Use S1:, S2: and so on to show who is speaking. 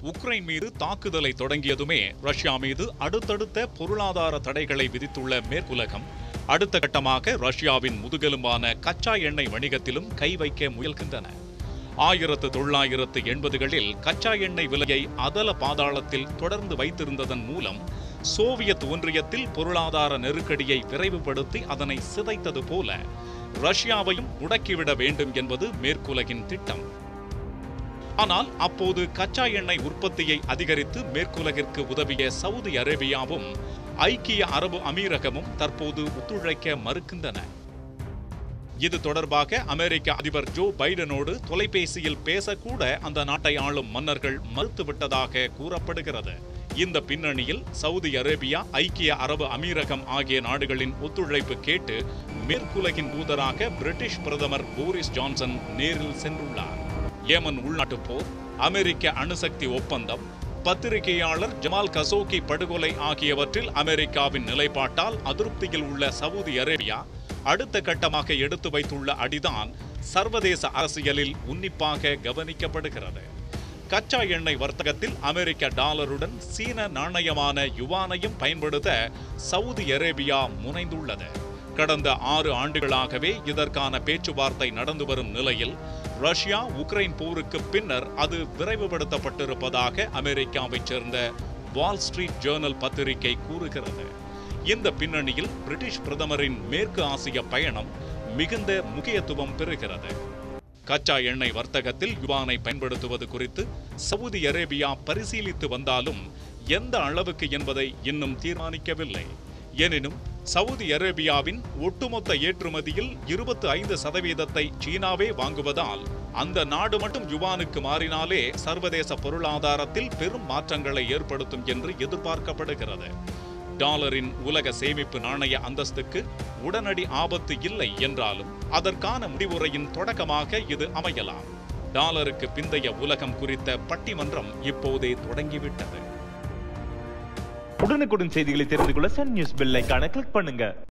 S1: Ukraine மீது தாக்குதலை தொடங்கியதுமே Russia மீது அடுத்தடுத்த பொருளாதார தடைகளை விதித்துள்ள மேற்குலகம் அடுத்த கட்டமாக ரஷ்யாவின் முதுகெலும்பான கச்சா எண்ணெய் வணிகத்திலும் கை வைக்க முயல்கின்றன ஆயிரத்து தொள்ளாயிரத்து எண்பதுகளில் கச்சா எண்ணெய் விலையை அதல பாதாளத்தில் தொடர்ந்து வைத்திருந்ததன் மூலம் சோவியத் ஒன்றியத்தில் பொருளாதார நெருக்கடியை விரைவுபடுத்தி அதனை சிதைத்தது போல ரஷ்யாவையும் முடக்கிவிட வேண்டும் என்பது மேற்குலகின் திட்டம் ஆனால் அப்போது கச்சா எண்ணெய் உற்பத்தியை அதிகரித்து மேற்குலகிற்கு உதவிய சவுதி அரேபியாவும் ஐக்கிய அரபு அமீரகமும் தற்போது ஒத்துழைக்க மறுக்கின்றன இது தொடர்பாக அமெரிக்க அதிபர் ஜோ பைடனோடு தொலைபேசியில் பேசக்கூட அந்த நாட்டை ஆளும் மன்னர்கள் மறுத்துவிட்டதாக கூறப்படுகிறது இந்த பின்னணியில் சவுதி அரேபியா ஐக்கிய அரபு அமீரகம் ஆகிய நாடுகளின் ஒத்துழைப்பு கேட்டு மேற்குலகின் தூதராக பிரிட்டிஷ் பிரதமர் போரிஸ் ஜான்சன் நேரில் சென்றுள்ளார் ஏமன் உள்நாட்டுப் போர் அமெரிக்க அணுசக்தி ஒப்பந்தம் பத்திரிகையாளர் ஜமால் கசோகி படுகொலை ஆகியவற்றில் அமெரிக்காவின் நிலைப்பாட்டால் அதிருப்தியில் உள்ள சவுதி அரேபியா அடுத்த கட்டமாக எடுத்து வைத்துள்ள அடிதான் சர்வதேச அரசியலில் உன்னிப்பாக கவனிக்கப்படுகிறது கச்சா எண்ணெய் வர்த்தகத்தில் அமெரிக்க டாலருடன் சீன நாணயமான யுவானையும் பயன்படுத்த சவுதி அரேபியா முனைந்துள்ளது கடந்த ஆறு ஆண்டுகளாகவே இதற்கான பேச்சுவார்த்தை நடந்து வரும் நிலையில் ரஷ்யா உக்ரைன் போருக்கு பின்னர் அது விரைவுபடுத்தப்பட்டிருப்பதாக அமெரிக்காவைச் சேர்ந்த வால் ஸ்ட்ரீட் ஜேர்னல் பத்திரிகை கூறுகிறது இந்த பின்னணியில் பிரிட்டிஷ் பிரதமரின் மேற்கு ஆசிய பயணம் மிகுந்த முக்கியத்துவம் பெறுகிறது கச்சா எண்ணெய் வர்த்தகத்தில் யுவானை பயன்படுத்துவது குறித்து சவுதி அரேபியா பரிசீலித்து வந்தாலும் எந்த அளவுக்கு என்பதை இன்னும் தீர்மானிக்கவில்லை எனினும் சவுதி அரேபியாவின் ஒட்டுமொத்த ஏற்றுமதியில் இருபத்தி ஐந்து சதவீதத்தை சீனாவே வாங்குவதால் அந்த நாடு மட்டும் யுவானுக்கு மாறினாலே சர்வதேச பொருளாதாரத்தில் பெரும் மாற்றங்களை ஏற்படுத்தும் என்று எதிர்பார்க்கப்படுகிறது டாலரின் உலக சேமிப்பு நாணய அந்தஸ்துக்கு உடனடி ஆபத்து இல்லை என்றாலும் அதற்கான முடிவுரையின் தொடக்கமாக இது அமையலாம் டாலருக்கு பிந்தைய உலகம் குறித்த பட்டிமன்றம் இப்போதே தொடங்கிவிட்டது
S2: உடனுக்குடன் செய்திகளை தெரிந்து கொள்ள சன் நியூஸ் பெல் ஐகானை கிளிக் பண்ணுங்க